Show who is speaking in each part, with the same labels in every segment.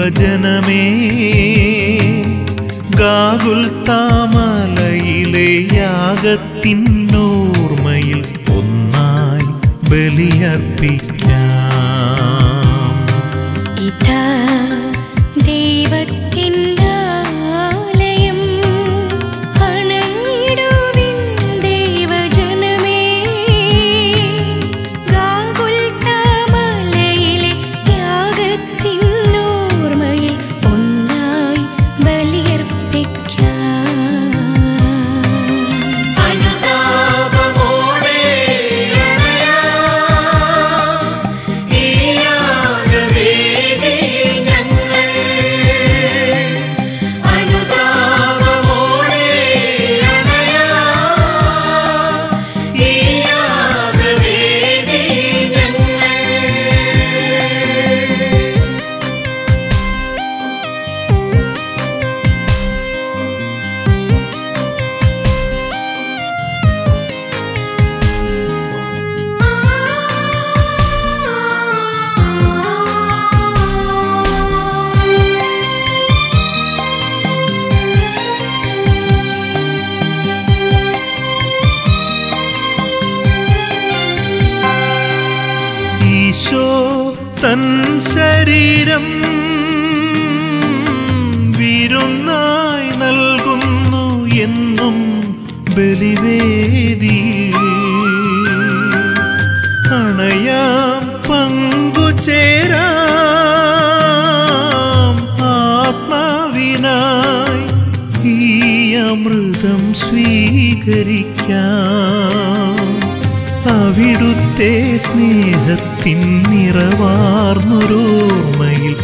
Speaker 1: ദൈവജനമേ ഗാകുൽ താമലയിലെ യാഗത്തിനോർമ്മയിൽ ഒന്നായി ബലിയർപ്പിക്കാം
Speaker 2: ഇതാ ദൈവത്തിൻ്റെ ആലയം അണഞ്ഞിടുവിൻ ദൈവജനമേ ഗാകുൽത്താമലയിലെ യാഗത്തിനോർമ്മയിൽ ഒന്നായി ബലിയർപ്പിക്കാം
Speaker 1: അനുതാപമോടെ ഈ യാഗവേദിയിൽ ഞങ്ങൾ അനുതാപമോടെ ഈ യാഗവേദിയിൽ ഞങ്ങൾ ഈശോ തൻ ശരീരം വിരുന്നായി നൽകുന്നു എന്നും ബലിവേദി അണയാം പങ്കുചേരാം ആത്മാവിനായി ഈ അമൃതം സ്വീകരിക്കാം അവിടുത്തെ സ്നേഹത്തിൻ നിറവാർന്നൊരോർമ്മയിൽ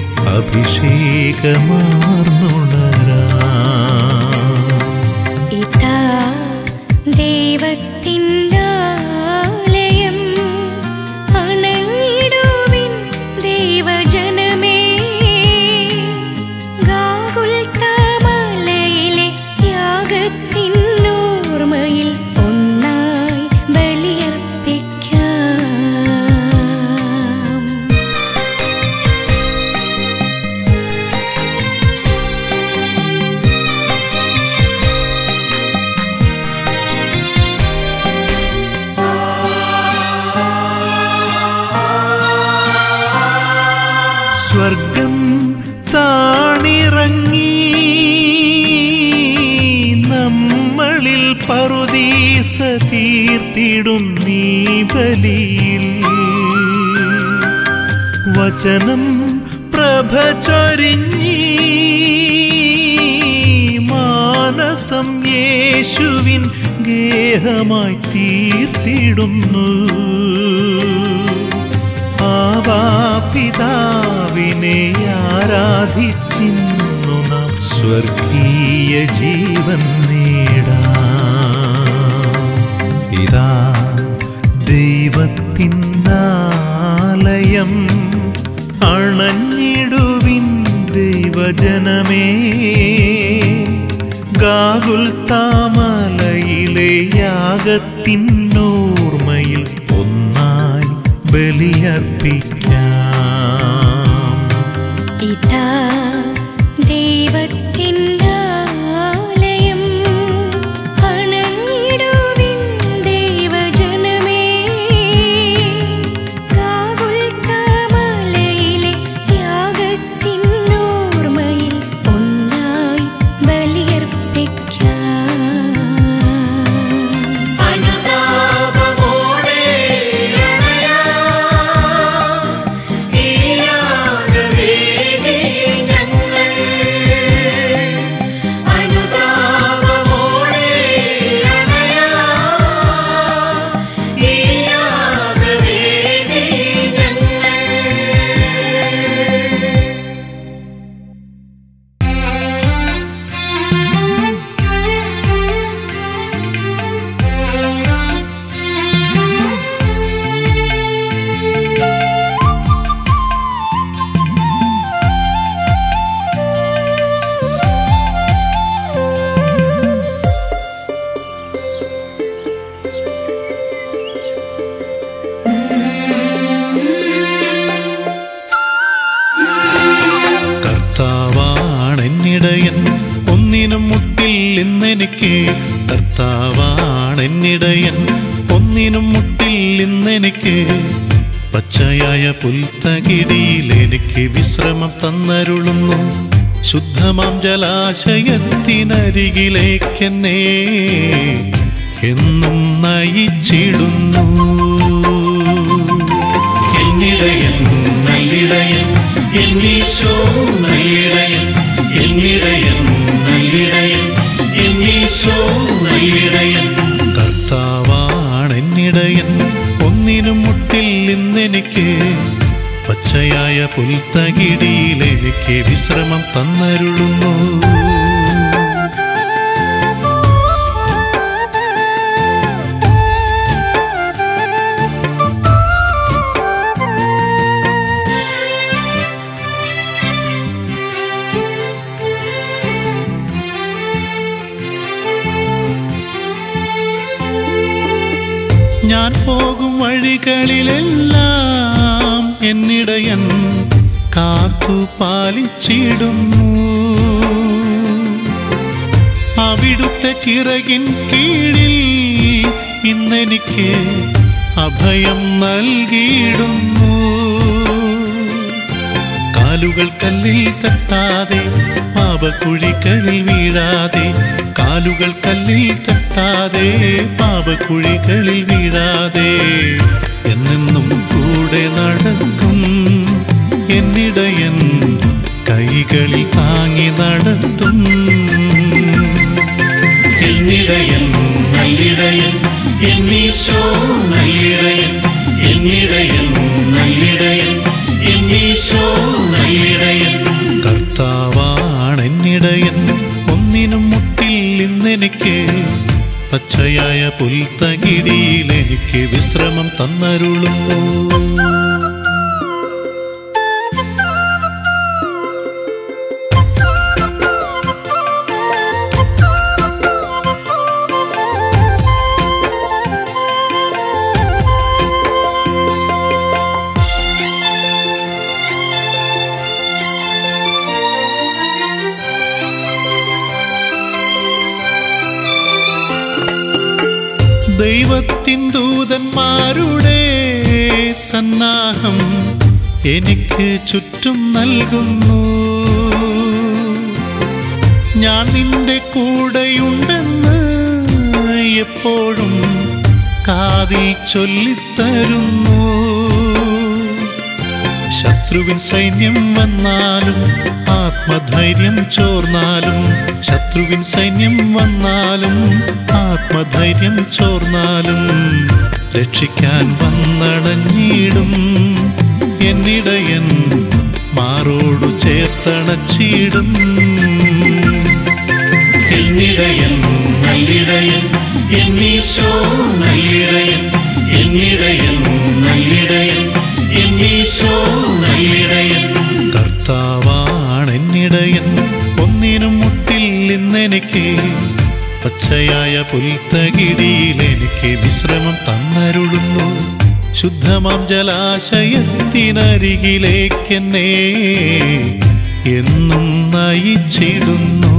Speaker 1: അഭിഷേകമാർന്നുണരാം
Speaker 2: ഇതാ ദൈവത്തിൻ്റെ ആലയം അണഞ്ഞിടുവിൻ ദൈവജനമേ ഗാകുൽത്താമലയിലെ യാഗത്തിനോർമ്മയിൽ ഒന്നായി ബലിയർപ്പിക്കാം
Speaker 1: സ്വർഗം താണിറങ്ങി നമ്മളിൽ പറുദീസ തീർത്തിടും നീ ബലിയിൽ വചനം പ്രഭ ചൊരിഞ്ഞി മാനസം യേശുവിൻ ഗേഹമായി തീർത്തിടുന്നു ആവാപിതാവിനെ ആരാധിച്ചിന്നു നാം സ്വർഗീയ ജീവൻ നേടാം ഇതാ ദൈവത്തിനാലയം അണഞ്ഞിടുവിൻ ദൈവജനമേ ഗാകുൽ താമലയിലെ യാഗത്തിനോർമ്മയിൽ ഒന്നായി ബലിയർപ്പിക്കാം
Speaker 2: ഇതാ ദൈവത്തിൻ്റെ ആലയം അണഞ്ഞിടുവിൻ ദൈവജനമേ കാകുൽത്താമലയിലെ യാഗത്തിനോർമ്മയിൽ ഒന്നായി ബലിയർപ്പിക്കാം
Speaker 1: അനുതാപമോടെ എന്നിടയൻ ഒന്നിനും മുട്ടിൽ ഇന്നെനിക്ക് പച്ചയായ പുൽത്തകിടിയിൽ എനിക്ക് വിശ്രമം തന്നരുളുന്നു ശുദ്ധമാം ജലാശയത്തിനരികിലേക്കെന്നെ എന്നും നയിച്ചിടുന്നു എന്നിടയൻ നല്ലിടയൻ എന്നീശോ നല്ലിടയൻ എന്നിടയൻ നല്ലിടയൻ എന്നീശോ നല്ലിടയൻ കർത്താവാണ് എന്നിടയൻ ഒന്നിനും മുട്ടിൽ ഇന്നെനിക്ക് പച്ചയായ പുൽത്തകിടിയിൽ എനിക്ക് വിശ്രമം തന്നരുളുന്നു ഞാൻ പോകും വഴികളിലെല്ലാം എന്നിടയൻ കാത്തു പാലിച്ചിടുന്നു അവിടുത്തെ ചിറകിൻ കീഴിൽ ഇന്നെനിക്ക് അഭയം നൽകിയിടുന്നു കാലുകൾ കല്ലിൽ തട്ടാതെ പാപക്കുഴികളിൽ വീഴാതെ കാലുകൾ കല്ലിൽ തട്ടാതെ പാപക്കുഴികളിൽ വീഴാതെ എന്നെന്നും കൂടെ നടക്കും എന്നിടയൻ കൈകളിൽ താങ്ങി നടത്തും എന്നിടയൻ നല്ലിടയൻ എന്നീശോ നല്ലിടയൻ എന്നിടയൻ നല്ലിടയൻ എന്നീശോ നല്ലിടയൻ കർത്താവാണ് എന്നിടയൻ ഒന്നിനും മുട്ടിൽ ഇന്നെനിക്ക് പച്ചയായ പുൽത്തകിടിയിൽ എനിക്ക് വിശ്രമം തന്നരുളുന്നു ദൈവത്തിൻ ദൂതന്മാരുടെ സന്നാഹം എനിക്ക് ചുറ്റും നൽകുന്നു ഞാൻ നിന്റെ കൂടെയുണ്ടെന്ന് എപ്പോഴും കാതിൽ ചൊല്ലിത്തരുന്നു ശത്രുവിൻ സൈന്യം വന്നാലും ആത്മധൈര്യം ചോർന്നാലും ശത്രുവിൻ സൈന്യം വന്നാലും ആത്മധൈര്യം ചോർന്നാലും രക്ഷിക്കാൻ വന്നടഞ്ഞിടും എന്നിടയൻ മാറോടു ചേർത്തണച്ചിടും എന്നിടയൻ നല്ലിടയൻ എന്നീശോ നല്ലിടയൻ എന്നിടയൻ നല്ലിടയൻ എന്നീശോ നല്ലിടയൻ കർത്താവാണ് എന്നിടയൻ ഒന്നിനും മുട്ടിൽ ഇന്നെനിക്ക് പച്ചയായ പുൽത്തകിടിയിൽ എനിക്ക് വിശ്രമം തന്നരുളുന്നു ശുദ്ധമാം ജലാശയത്തിനരികിലേക്കെന്നെ എന്നും നയിച്ചിടുന്നു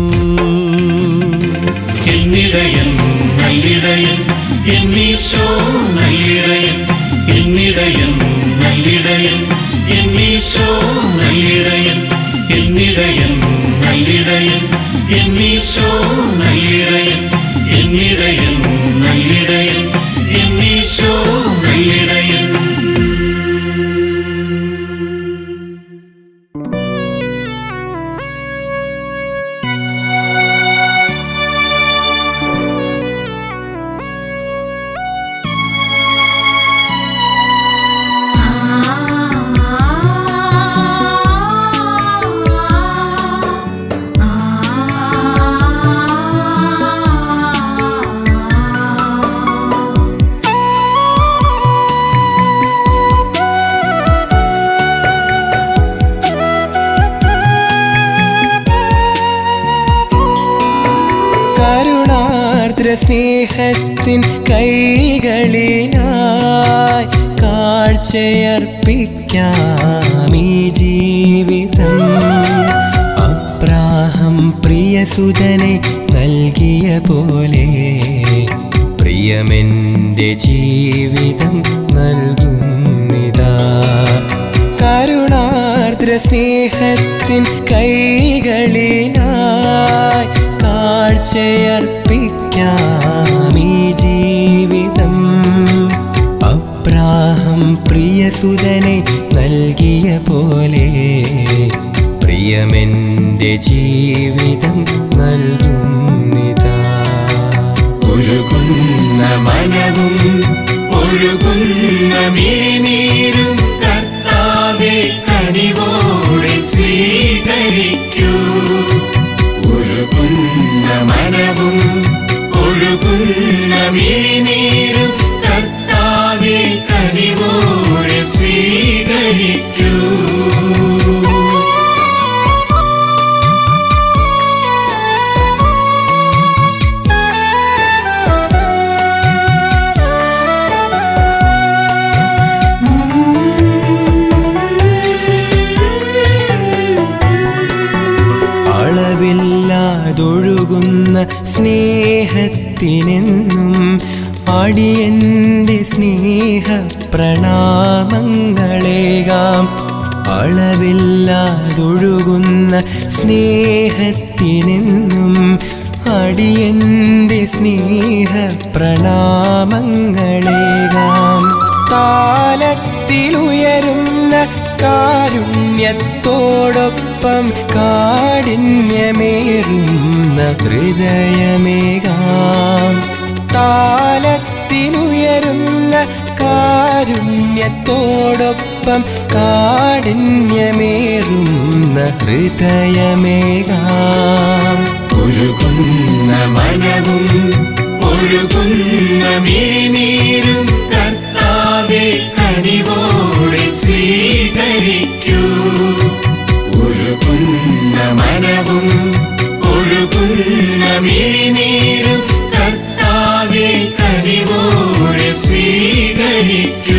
Speaker 1: എന്നിടയൻ നല്ലിടയൻ എന്നീശോ നല്ലിടയൻ എന്നിടയൻ നല്ലിടയൻ എന്നീശോ നല്ലിടയൻ എന്നിടയൻ നല്ലിടയൻ എന്നീശോ നല്ലിടയൻ എന്നിടയൻ നല്ലിടയൻ എന്നീശോ നല്ലിടയൻ
Speaker 3: കരുണാർദ്ര സ്നേഹത്തിൻ കൈകളിലായി കാഴ്ചയർപ്പിക്കാം ഈ ജീവിതം അബ്രാഹം പ്രിയസുതനെ നൽകിയ പോലെ പ്രിയ ജീവിതം നൽകുന്നിതാ കരുണാർദ്ര സ്നേഹത്തിൻ കൈകളിലായി കാഴ്ചയർപ്പിക്കാം ഈ ജീവിതം അബ്രാഹം പ്രിയസുതനെ നൽകിയ പോലെ പ്രിയമെന്റെ ജീവിതം നൽകുന്നിതാ
Speaker 1: ഒഴുകുന്ന മനവും ഒഴുകുന്ന മിഴിനീരും കർത്താവെ കനിവോടെ സ്വീകരിക്കൂ ഒഴുകുന്ന മനവും ഒഴുകുന്ന മിഴിനീരും കർത്താവെ കനിവോടെ സ്വീകരിക്കൂ
Speaker 3: അളവില്ലാതൊഴുകുന്ന സ്നേഹത്തിനെന്നും അടിയന്റെ സ്നേഹ പ്രണാമങ്ങളേകാം അളവില്ലാതൊഴുകുന്ന സ്നേഹത്തിനെന്നും അടിയന്റെ സ്നേഹ പ്രണാമങ്ങളേകാം കാലത്തിലുയരുന്ന കാരുണ്യത്തോടൊപ്പം കാഠിന്യമേറുന്ന ഹൃദയമേകാം താലത്തിലുയരുന്ന കാരുണ്യത്തോടൊപ്പം കാഠിന്യമേറുന്ന ഹൃദയമേകാം
Speaker 1: ഒഴുകുന്ന മനവും ഒഴുകുന്ന മിഴിനീരും കർത്താവെ കനിവോടെ സ്വീകരിക്കൂ ഒഴുകുന്ന മനവും ഒഴുകുന്ന മിഴിനീരും കർത്താവെ കനിവോടെ സ്വീകരിക്കൂ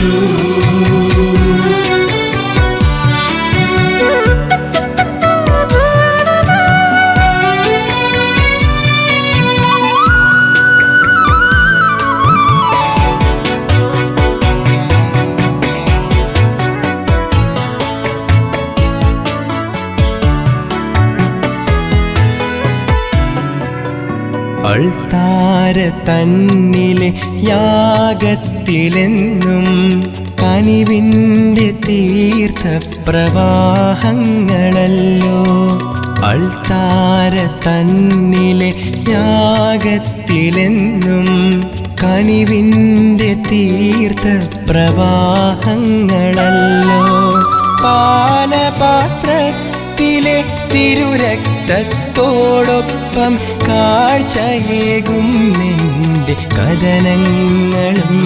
Speaker 3: അൾത്താര തന്നിലെ യാഗത്തിലെന്നും കനിവിൻ്റെ തീർത്ഥപ്രവാഹങ്ങളല്ലോ അൾത്താര തന്നിലെ യാഗത്തിലെന്നും കനിവിൻ്റെ തീർത്ഥപ്രവാഹങ്ങളല്ലോ പാനപാത്രത്തിലെ തിരുരക്തത്തോടൊപ്പം കാഴ്ചയേകും നിന്റെ കഥനങ്ങളും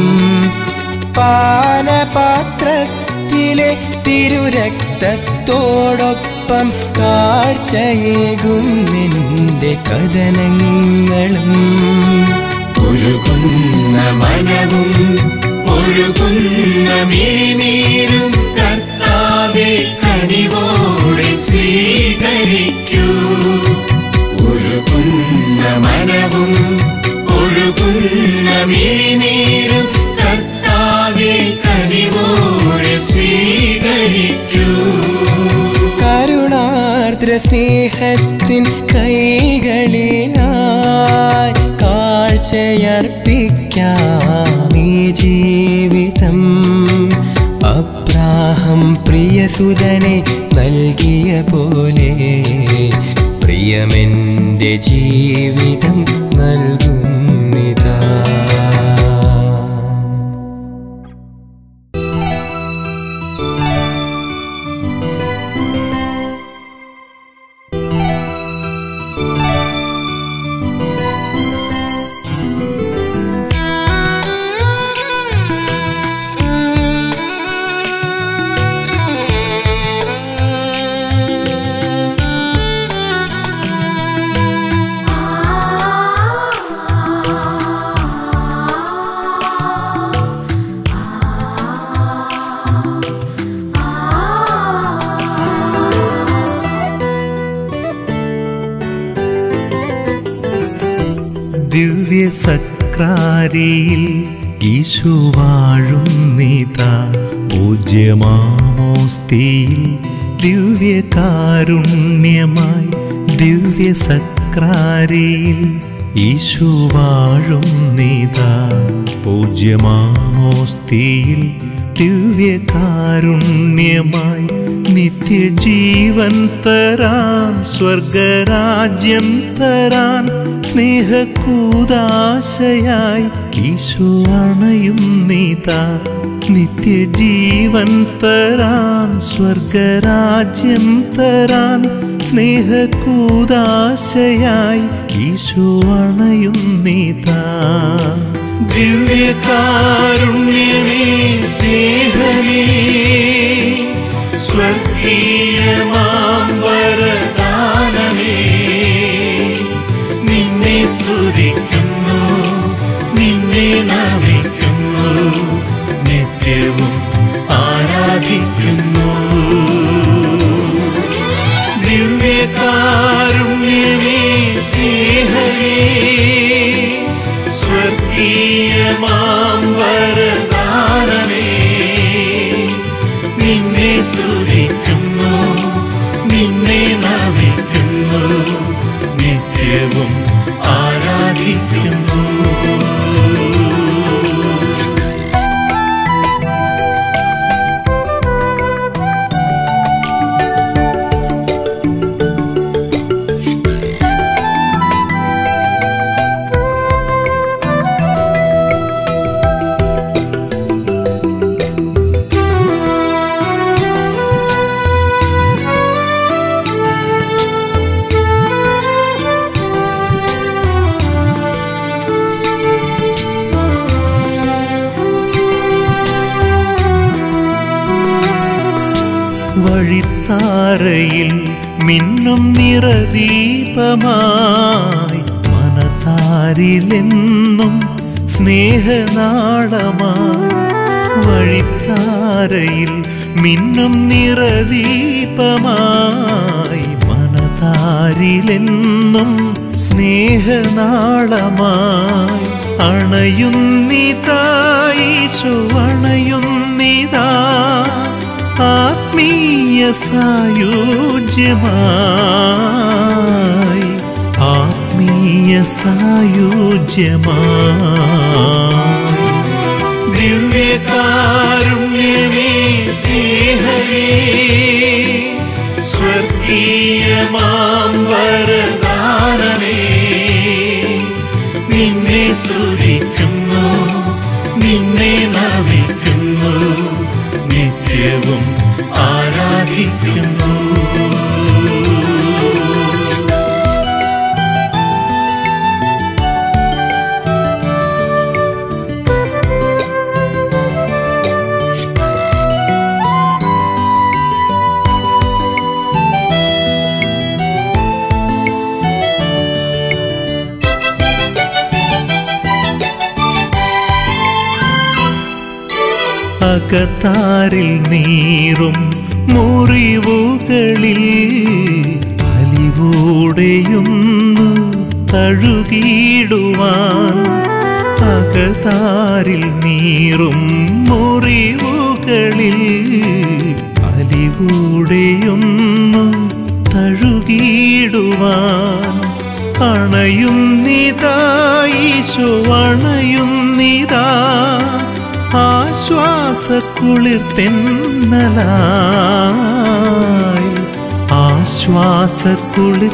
Speaker 3: പാനപാത്രത്തിലെ തിരുരക്തത്തോടൊപ്പം കാഴ്ചയേകും നിന്റെ കഥനങ്ങളും
Speaker 1: ഒഴുകുന്ന മനവും ഒഴുകുന്ന മിഴിനീരും കർത്താവെ കനിവോടെ സ്വീകരിക്കൂ ഒഴുകുന്ന മനവും ഒഴുകുന്ന മിഴിനീരും കർത്താവെ കനിവോടെ സ്വീകരിക്കൂ
Speaker 3: കരുണാർദ്ര സ്നേഹത്തിൻ കൈകളിലായി കാഴ്ചയർപ്പിക്കാം ഈ ജീവിതം അബ്രാഹം പ്രിയസുതനെ നൽകിയ പോലെ പ്രിയമെന്റെ ജീവിതം നൽകുന്നിതാ
Speaker 4: ദിവ്യ സക്രാരിയിൽ ഈശോ വാഴുന്നിതാ പൂജ്യമാമോസ്തിയിൽ ദിവ്യകാരുണ്യമായി ദിവ്യ സക്രാരിയിൽ ഈശോ വാഴുന്നിതാ പൂജ്യമാമോസ്തിയിൽ ദിവ്യകാരുണ്യമായി നിത്യജീവൻ തരാൻ സ്വർഗരാജ്യം തരാൻ സ്നേഹക്കൂതാശയായി ഈശോ അണയും നീതാ നിത്യജീവൻ തരാൻ സ്വർഗരാജ്യം തരാൻ സ്നേഹക്കൂതാശയായി ഈശോ അണയും നീതാ ദിവ്യകാരുണ്യമേ സ്നേഹമേ സ്വർഗീയമാം വരദാനമേ നിന്നെ സ്തുതിക്കുന്നു നിന്നെ നമിക്കുന്നു നിത്യവും ആരാധിക്കുന്നു ദിവ്യകാരുണ്യമേ സ്നേഹമേ സ്വർഗീയമാം വരദാനമേ നിന്നെ സ്തുതിക്കുന്നു നിന്നെ നമിക്കുന്നു നിത്യവും ആരാധിക്കുന്നു വഴിത്താരയിൽ മിന്നും നിറദീപമായി മനതാരിലെന്നും സ്നേഹനാളമായി വഴിത്താരയിൽ മിന്നും നിറദീപമായി മനതാരിലെന്നും സ്നേഹനാളമായി അണയുന്നിതായിശോ അണയുന്നിതാ ആത്മീയ സായുജ്യമായി ആത്മീയ സായുജ്യമായി ദിവ്യകാരുണ്യമേ സ്നേഹമേ സ്വർഗീയമാം വരദാനമേ നിന്നെ സ്തുതിക്കുന്നു നിന്നെ നമിക്കുന്നു നിത്യവും ആരാധിക്കുന്നു അകത്താരിൽ നീറും മുറിവുകളിൽ അലിവൂടെയൊന്നു തഴുകിയിടുവാൻ അകത്താരിൽ നീറും മുറിവുകളിൽ അലിവൂടെയൊന്നു തഴുകിയിടുവാൻ അണയുന്നിതായിശോ അണയുന്നിതാ ആശ്വാസക്കുളിർ തെന്നലായി ആശ്വാസക്കുളിർ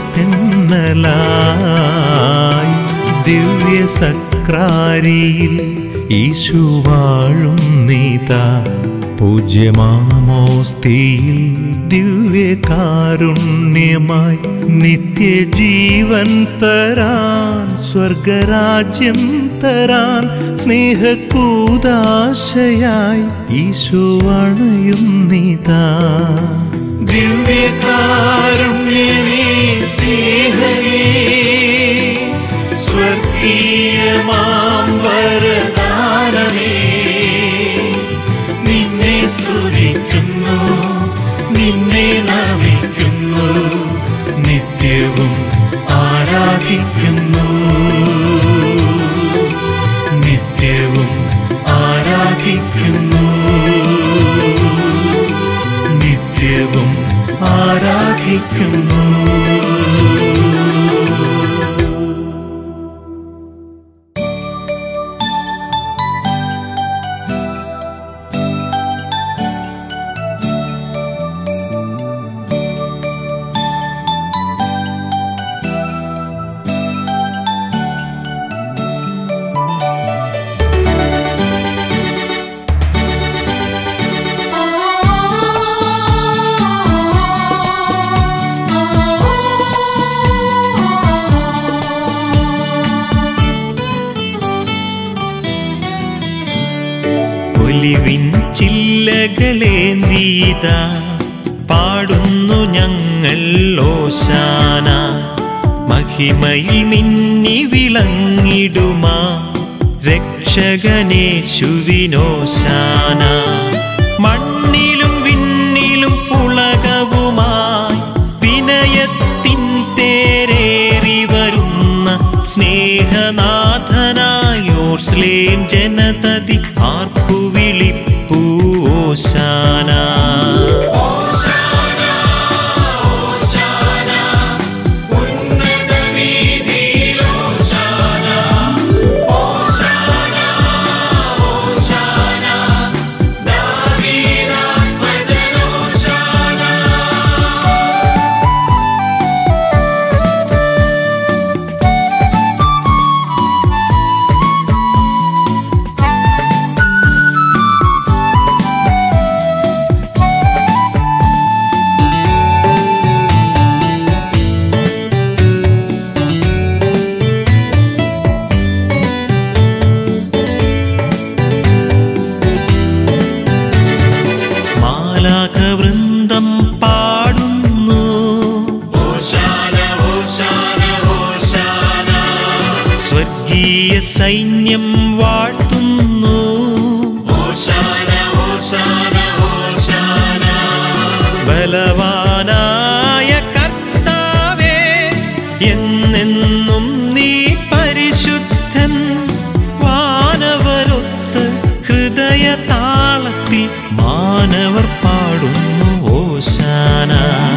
Speaker 4: തെന്നലായി ദിവ്യ സക്രാരിയിൽ ഈശു വാഴും നീതാ പൂജ്യമാമോസ്തിയിൽ ദിവ്യകാരുണ്യമായി നിത്യജീവൻ തരാൻ സ്വർഗരാജ്യം തരാൻ സ്നേഹക്കൂതാശയായി ഈശോ അണയും നീതാ ദിവ്യകാരുണ്യമേ സ്നേഹമേ സ്വർഗീയമാം വരദാനമേ നിന്നെ സ്തുതിക്കുന്നു നിന്നെ നമിക്കുന്നു നിത്യവും ആരാധിക്കുന്നു നിത്യവും ആരാധിക്കുന്നു ഒലിവിൻ ചില്ലകളേന്തീത പാടുന്നു ഞങ്ങൾ ഓശാന മഹിമയിൽ മിന്നി വിളങ്ങിടുമാ രക്ഷകനേശുവിനോശാന മണ്ണിലും വിണ്ണിലും പുളകവുമായി വിനയത്തിൻ തേരേറി വരുന്ന സ്നേഹനാഥനായോർസ്ലേം ജനതതി ആർപ്പു വിളിപ്പൂ ഓശാന മാലാഖവൃന്ദം പാടുന്നു സ്വർഗീയ സൈന്യം വാഴ്ത്തുന്നു ബലവാനായ കർത്താവേ എന്നെന്നും നീ പരിശുദ്ധൻ വാനവരൊത്ത് ഹൃദയ താളത്തിൽ മാനവർ പാടുന്നു ഓശാന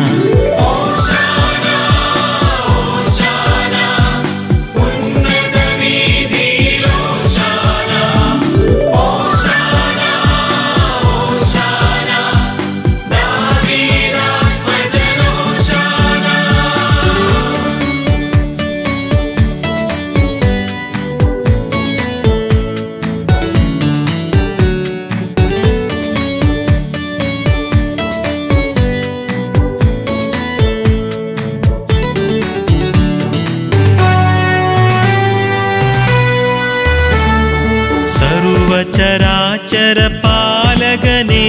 Speaker 4: സർവചരാചര പാലകനേ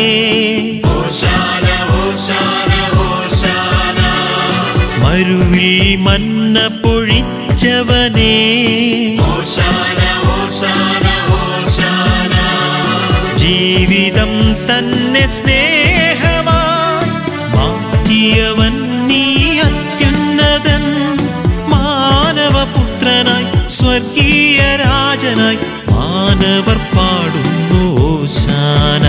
Speaker 4: മരുവിൽ മന്ന പൊഴിച്ചവനേ ജീവിതം തന്നെ സ്നേഹമായി മാറ്റിയവൻ നീ അത്യുന്നതൻ മാനവപുത്രനായി സ്വർഗീയ രാജനായി മാനവർ പാടുന്നു ഓശാന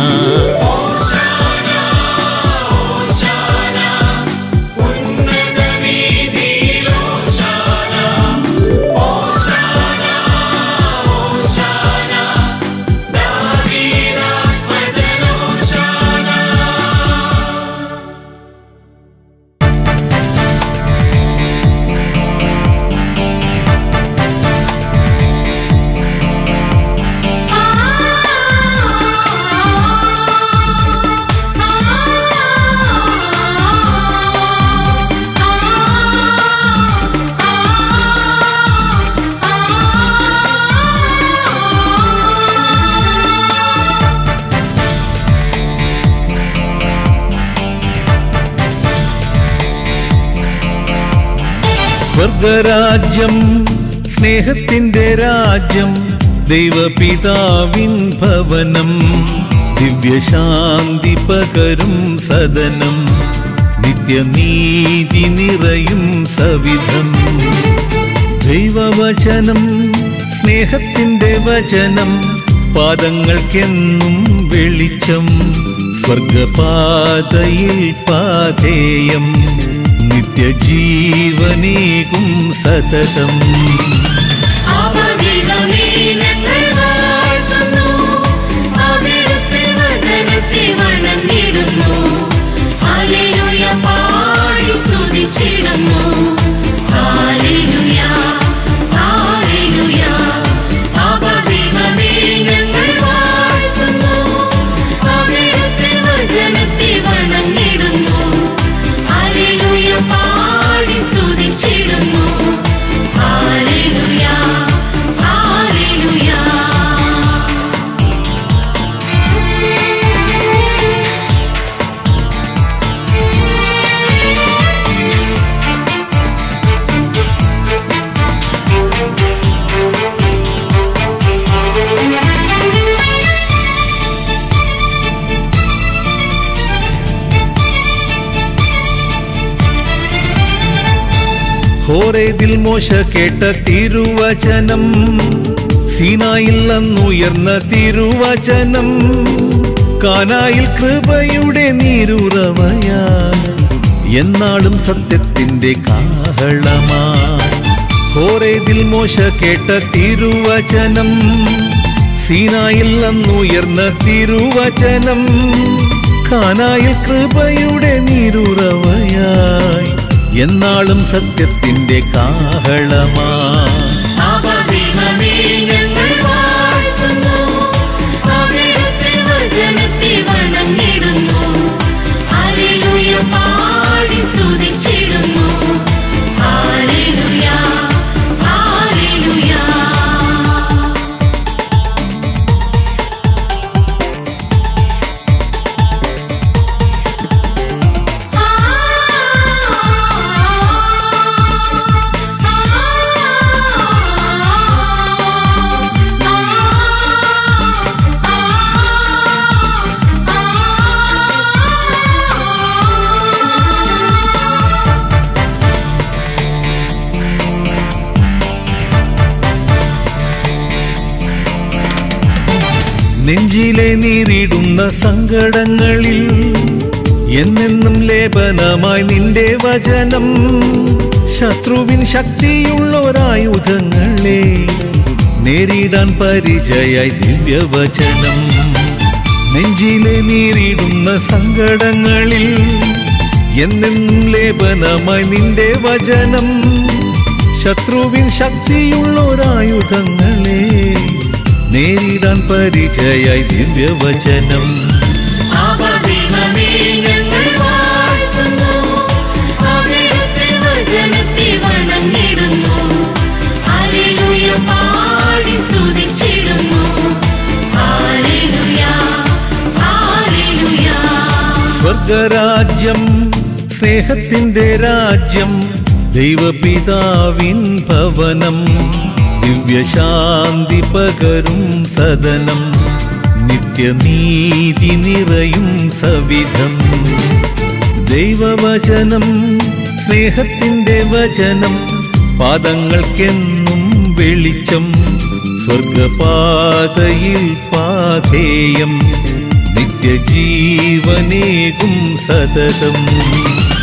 Speaker 5: സ്വർഗരാജ്യം സ്നേഹത്തിന്റെ രാജ്യം ദൈവപിതാവിൻ ഭവനം ദിവ്യശാന്തി പകരും സദനം നിത്യനീതി നിറയും സവിധം ദൈവവചനം സ്നേഹത്തിന്റെ വചനം പാദങ്ങൾക്കെന്നും വെളിച്ചം സ്വർഗപാതയിൽ പാതേയം നിത്യജീവനേകും സതതം
Speaker 1: ആപദൈവമേ ഞങ്ങൾ വാഴ്ത്തുന്നു അവിടുത്തെ വചനത്തെ വണങ്ങിടുന്നു ഹല്ലേലൂയ പാടി സ്തുതിച്ചിടുന്നു ഹല്ലേലൂയ ഹല്ലേലൂയ ആപദൈവമേ ഞങ്ങൾ വാഴ്ത്തുന്നു അവിടുത്തെ വചനത്തെ വണങ്ങിടുന്നു ഹല്ലേലൂയ പാടി സ്തുതിച്ചിടുന്നു ഹല്ലേലൂയ ഹല്ലേലൂയ
Speaker 5: ഹോറേതിൽ മോശ കേട്ട തിരുവചനം സീനായിൽ അന്നുയർന്ന തിരുവചനം കാനായിൽ കൃപയുടെ നീരുറവയാ എന്നാളും സത്യത്തിന്റെ കാഹളമാ ഹോറേതിൽ മോശ കേട്ട തിരുവചനം സീനായിൽ അന്നുയർന്ന തിരുവചനം കാനായിൽ കൃപയുടെ നീരുറവയായി എന്നാളും സത്യത്തിന്റെ കാഹളമാ
Speaker 1: ആപദൈവമേ ഞങ്ങൾ വാഴ്ത്തുന്നു അവിടുത്തെ വചനത്തെ വണങ്ങിടുന്നു ഹല്ലേലൂയ പാടി സ്തുതിച്ചിടുന്നു ഹല്ലേലൂയ ഹല്ലേലൂയ
Speaker 5: നെഞ്ചിലെ നീറിടുന്ന സങ്കടങ്ങളിൽ എന്നെന്നും ലേപനമായി നിന്റെ വചനം ശത്രുവിൻ ശക്തിയുള്ളൊരായുധങ്ങളെ നേരിടാൻ പരിചയായി ദിവ്യവചനം നെഞ്ചിലെ നീറിടുന്ന സങ്കടങ്ങളിൽ എന്നെന്നും ലേപനമായി നിന്റെ വചനം ശത്രുവിൻ ശക്തിയുള്ളൊരായുധങ്ങളെ നേരിടാൻ പരിചയായി ദിവ്യവചനം
Speaker 1: ആപദൈവമേ ഞങ്ങൾ വാഴ്ത്തുന്നു അവിടുത്തെ വചനത്തെ വണങ്ങിടുന്നു ഹല്ലേലൂയ പാടി സ്തുതിച്ചിടുന്നു ഹല്ലേലൂയ ഹല്ലേലൂയ
Speaker 5: സ്വർഗരാജ്യം സ്നേഹത്തിന്റെ രാജ്യം ദൈവപിതാവിൻ ഭവനം ദിവ്യശാന്തി പകരും സദനം നിത്യനീതി നിറയും സവിധം ദൈവവചനം സ്നേഹത്തിന്റെ വചനം പാദങ്ങൾക്കെന്നും വെളിച്ചം സ്വർഗപാതയിൽ പാതേയം നിത്യജീവനേകും സതതം